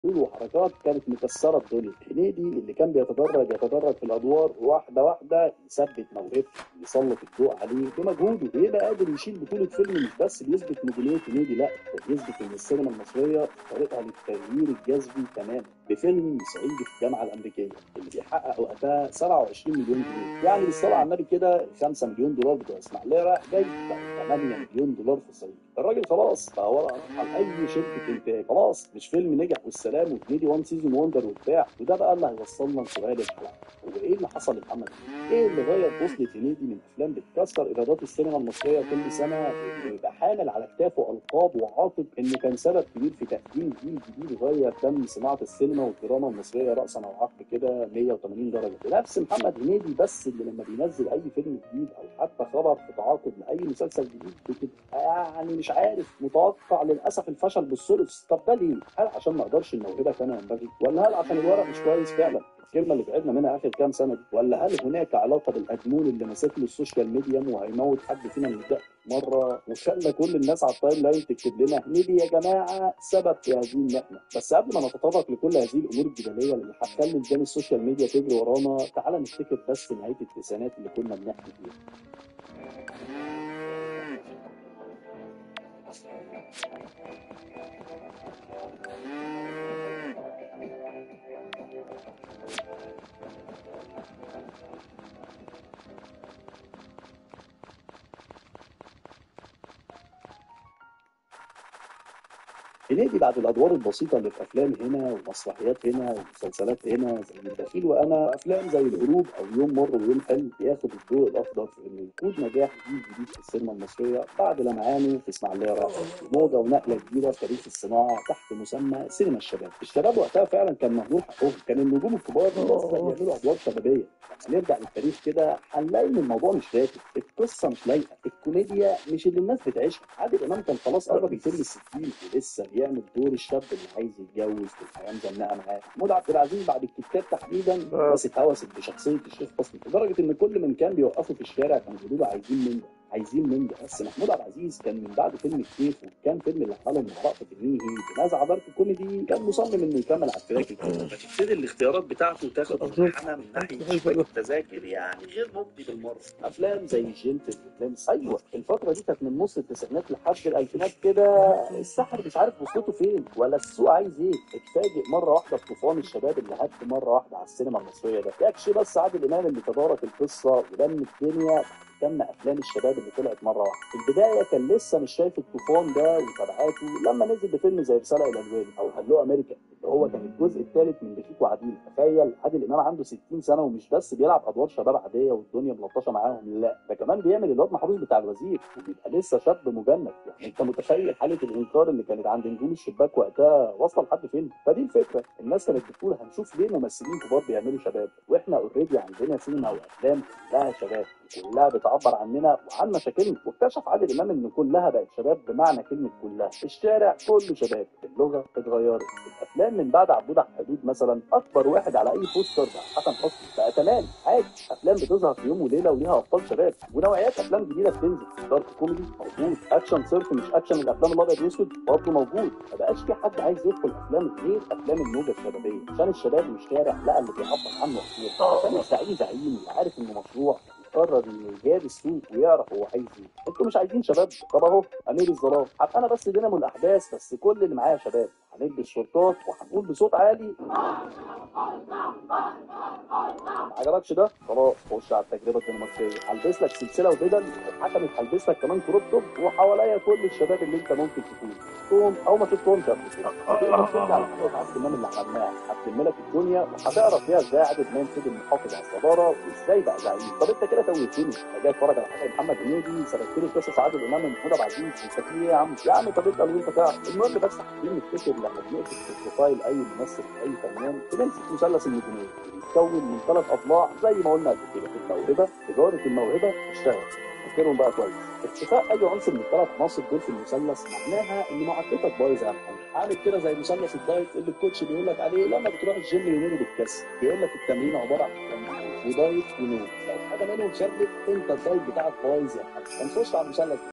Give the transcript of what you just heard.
وحركات كانت مكسره الدنيا هنيدي اللي كان بيتدرج يتدرج في الادوار واحده واحده يثبت موهبته يسلط الضوء عليه بمجهوده ويبقى قادر يشيل بطوله فيلم مش بس بيثبت نجوميه هنيدي لا ده بيثبت ان السينما المصريه طريقها للتغيير الجذري تماما بفيلم صعيدي في الجامعه الامريكيه اللي بيحقق وقتها 27 مليون جنيه يعني بالصلاه على النبي كده 5 مليون دولار بتوع اسماعيليه رايح جاي بقوا 8 مليون دولار في الصعيد الراجل خلاص بقى ورقه على اي شركه انتاج خلاص مش فيلم نجح والسلام وهنيدي وان سيزون وندر وبتاع وده بقى اللي هيوصلنا لسؤال الحلقه هو ايه اللي حصل لمحمد هنيدي؟ ايه اللي غير بوصله هنيدي من افلام بتكسر ايرادات السينما المصريه كل سنه ويبقى حامل على كتافه القاب وعاطف انه كان سبب كبير في تقديم جيل جديد غير دم صناعه السينما والدراما المصريه راسا او عقب كده 180 درجه نفس محمد هنيدي بس اللي لما بينزل اي فيلم جديد او حتى خبر في تعاقد لاي مسلسل جديد بتبقى يعني مش عارف متوقع للاسف الفشل بالثلث طب ده ليه؟ هل عشان ما قدرش الموهبه كما ينبغي؟ ولا هل عشان الورق مش كويس فعلا؟ الكلمه اللي بعدنا منها اخر كام سنه دي ولا هل هناك علاقه بالادمون اللي ماسك له السوشيال ميديا وهيموت حد فينا من الضحك مره وخلى كل الناس على التايم لاين تكتب لنا هنيدي يا جماعه سبب في هذه المحنه بس قبل ما نتطرق لكل هذه الامور الجدليه اللي هتخلي لجان السوشيال ميديا تجري ورانا تعال نفتكر بس نهايه التسعينات اللي كنا بنحكي فيها هنيدي بعد الادوار البسيطه اللي في افلام هنا ومسرحيات هنا ومسلسلات هنا زي البخيل وانا افلام زي الهروب او يوم مر ويوم حلو ياخد الضوء الاخضر في انه يقود نجاح جديد جديد في السينما المصريه بعد لمعانه في اسماعيليه راحت موجه ونقله كبيره في تاريخ الصناعه تحت مسمى سينما الشباب الشباب وقتها فعلا كان مهدور حقهم كان النجوم الكبار بس بيعملوا ادوار شبابيه نرجع للتاريخ كده هنلاقي ان الموضوع مش راكب القصه مش لايقه الكوميديا مش اللي الناس بتعيشها عادل امام كان خلاص قرب يتم الستين ولسه بيعمل دور الشاب اللي عايز يتجوز والحياه مزنقه معاه محمود عبد العزيز بعد الكتاب تحديدا بس اتهوست بشخصيه الشيخ حسني لدرجه ان كل من كان بيوقفه في الشارع كانوا بيقولوا له عايزين من ده عايزين من ده بس محمود عبد العزيز كان من بعد فيلم الكيف وكان فيلم اللي عمله مع رأفت النيهي بنزعه دارك كوميدي كان مصمم انه يكمل على التراك الكوميدي فتبتدي الاختيارات بتاعته تاخد منحنى من ناحيه شويه التذاكر يعني غير مجدي بالمره افلام زي جنتل وفلامس ايوه الفتره دي كانت من نص التسعينات لحد الالفينات كده السحر مش عارف وصلته فين ولا السوق عايز ايه اتفاجئ مره واحده بطوفان الشباب اللي هد مره واحده على السينما المصريه ده يكش بس عادل امام اللي تدارك القصه ولم الدنيا تم افلام الشباب اللي طلعت مره واحده في البدايه كان لسه مش شايف الطوفان ده وتبعاته لما نزل بفيلم زي رساله الى الوالي او هلو امريكا اللي هو كان الجزء الثالث من بخيت وعديل تخيل عادل امام عنده 60 سنه ومش بس بيلعب ادوار شباب عاديه والدنيا ملطشه معاهم لا ده كمان بيعمل الواد محروس بتاع الوزير وبيبقى لسه شاب مجند يعني انت متخيل حاله الانكار اللي كانت عند نجوم الشباك وقتها واصله لحد فين فدي الفكره الناس كانت بتقول هنشوف ليه ممثلين كبار بيعملوا شباب واحنا اوريدي عندنا سينما وافلام كلها شباب كلها بتعبر عننا وعن مشاكلنا واكتشف عادل امام ان كلها بقت شباب بمعنى كلمه كلها الشارع كله شباب اللغه اتغيرت الافلام من بعد عبود على الحدود مثلا اكبر واحد على اي بوستر بقى حسن حسني بقى تمام عادي افلام بتظهر في يوم وليله وليها ابطال شباب ونوعيات افلام جديده بتنزل دارك كوميدي موجود اكشن صرف مش اكشن الافلام الابيض والاسود برضه موجود ما بقاش في حد عايز يدخل افلام غير افلام الموجه الشبابيه عشان الشباب والشارع لا اللي بيعبر عنه كتير عشان الزعيم زعيم اللي عارف انه مشروع يقرر انه يجاري السوق ويعرف هو عايز ايه انتوا مش عايزين شباب طب اهو امير الظلام هبقى انا بس دينامو الاحداث بس كل اللي معايا شباب هنلبس شورتات وهنقول بصوت عالي ما عجبكش ده خلاص خش على التجربه الدنماركيه هلبس لك سلسله وبدل واتحكمت هلبس لك كمان كروب توب وحواليا كل الشباب اللي انت ممكن تكون شفتهم او ما شفتهمش قبل كده هتقدر ترجع لحضرتك عبد المنعم اللي عملناها هتلم لك الدنيا وهتعرف فيها ازاي عادل امام فضل محافظ على الصداره وازاي بقى زعيم طب انت كده توهتني انا جاي اتفرج على حاجه محمد هنيدي سردت لي قصص عادل امام من محمود عبد العزيز انت في ايه يا عم يا عم طب انت وانت تعرف المهم بس عايزين نفتكر لما بنقفل في بروفايل اي ممثل اي فنان بنمسك مثلث النجوميه بيتكون من ثلاث اضلاع زي ما قلنا قبل كده الموهبه تجاره الموهبه اشتغل فكرهم بقى كويس اختفاء اي عنصر من الثلاث عناصر دول في المثلث معناها ان معدتك بايظه يا محمد عامل كده زي مثلث الدايت اللي الكوتش بيقول لك عليه لما بتروح الجيم يومين بتكسر بيقول لك التمرين عباره عن تمرين ودايت ونوم لو حاجه منهم شدت انت الدايت بتاعك بايظ يا محمد هنخش على المثلث